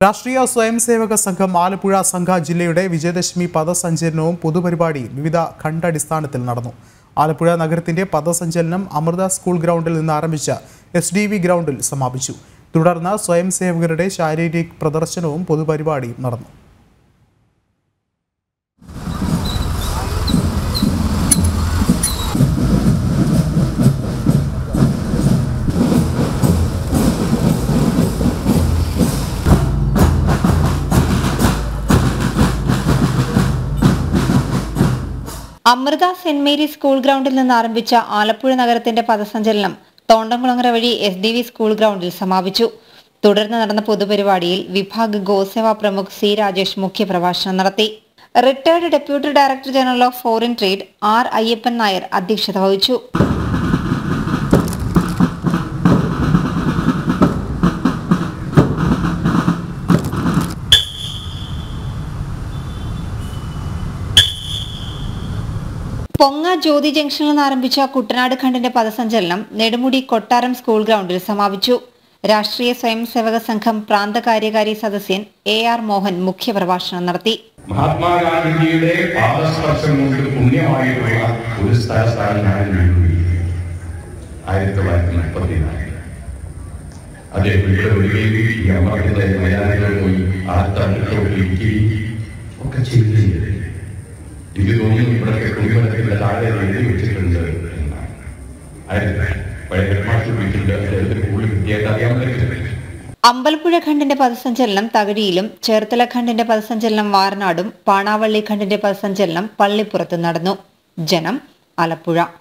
രാഷ്ട്രീയ സ്വയം സേവക സംഘം ആലപ്പുഴ സംഘ ജില്ലയുടെ വിജയദശമി പദസഞ്ചലനവും പൊതുപരിപാടിയും വിവിധ ഖണ്ഡാടിസ്ഥാനത്തിൽ നടന്നു ആലപ്പുഴ നഗരത്തിന്റെ പദസഞ്ചലനം അമൃത സ്കൂൾ ഗ്രൗണ്ടിൽ നിന്ന് ആരംഭിച്ച എസ് ഡി വി ഗ്രൗണ്ടിൽ സമാപിച്ചു തുടർന്ന് സ്വയം സേവകരുടെ ശാരീരിക് പ്രദർശനവും പൊതുപരിപാടിയും നടന്നു അമൃത സെന്റ് മേരി സ്കൂൾ ഗ്രൗണ്ടിൽ നിന്ന് ആരംഭിച്ച ആലപ്പുഴ നഗരത്തിന്റെ പദസഞ്ചലനം തോണ്ടംകുളങ്ങര വഴി എസ് ഡി വി സ്കൂൾ ഗ്രൗണ്ടിൽ സമാപിച്ചു തുടർന്ന് നടന്ന പൊതുപരിപാടിയിൽ വിഭാഗ് ഗോസേവ പ്രമുഖ് സി രാജേഷ് മുഖ്യപ്രഭാഷണം നടത്തി retired deputy director general of foreign trade R Ayyappan Nair അധ്യക്ഷത വഹിച്ചു പൊങ്ങ ജ്യോതി ജംഗ്ഷനിൽ നിന്ന് ആരംഭിച്ച കുട്ടനാട് ഖണ്ഡിന്റെ പദസഞ്ചലനം നെടുമുടി കൊട്ടാരം സ്കൂൾ ഗ്രൗണ്ടിൽ സമാപിച്ചു രാഷ്ട്രീയ സ്വയം സേവക സംഘം പ്രാന്ത കാര്യകാരി സദസ്യൻ എ ആർ മോഹൻ മുഖ്യപ്രഭാഷണം നടത്തി മഹാത്മാഗാന്ധിജിയുടെ പാദസ്പർശം കൊണ്ട് പുണ്യമായിട്ടുള്ള ഒരു സ്ഥലത്താണ് ഞാൻ വീണ്ടും ആയിരത്തി തൊള്ളായിരത്തി മുപ്പത്തിനാല് അദ്ദേഹം ഇവിടെ വരികയും ഈ അമ്മയുടെ മലയാളികൾ പോയി ആ തണ്ടിലേക്ക് ഒക്കെ ചെയ്യുകയും എനിക്ക് തോന്നുന്നു ഇവിടൊക്കെ കുടിമരത്തിന്റെ താഴെ എഴുതി വെച്ചിട്ടുണ്ട് എന്നാണ് ആയിരത്തി പഴയ ഹെഡ്മാസ്റ്റർ വിളിച്ചിട്ടുണ്ട് അദ്ദേഹത്തിന് കൂടുതൽ വൃത്തിയായിട്ട് അറിയാൻ പറ്റില്ല അമ്പലപ്പുഴ ഖണ്ഡിന്റെ പദസഞ്ചലനം തകഴിയിലും ചേർത്തല ഖണ്ഡിന്റെ പദസഞ്ചലനം വാരനാടും പാണാവള്ളി ഖണ്ഡിന്റെ പദസഞ്ചലനം പള്ളിപ്പുറത്തും നടന്നു ജനം ആലപ്പുഴ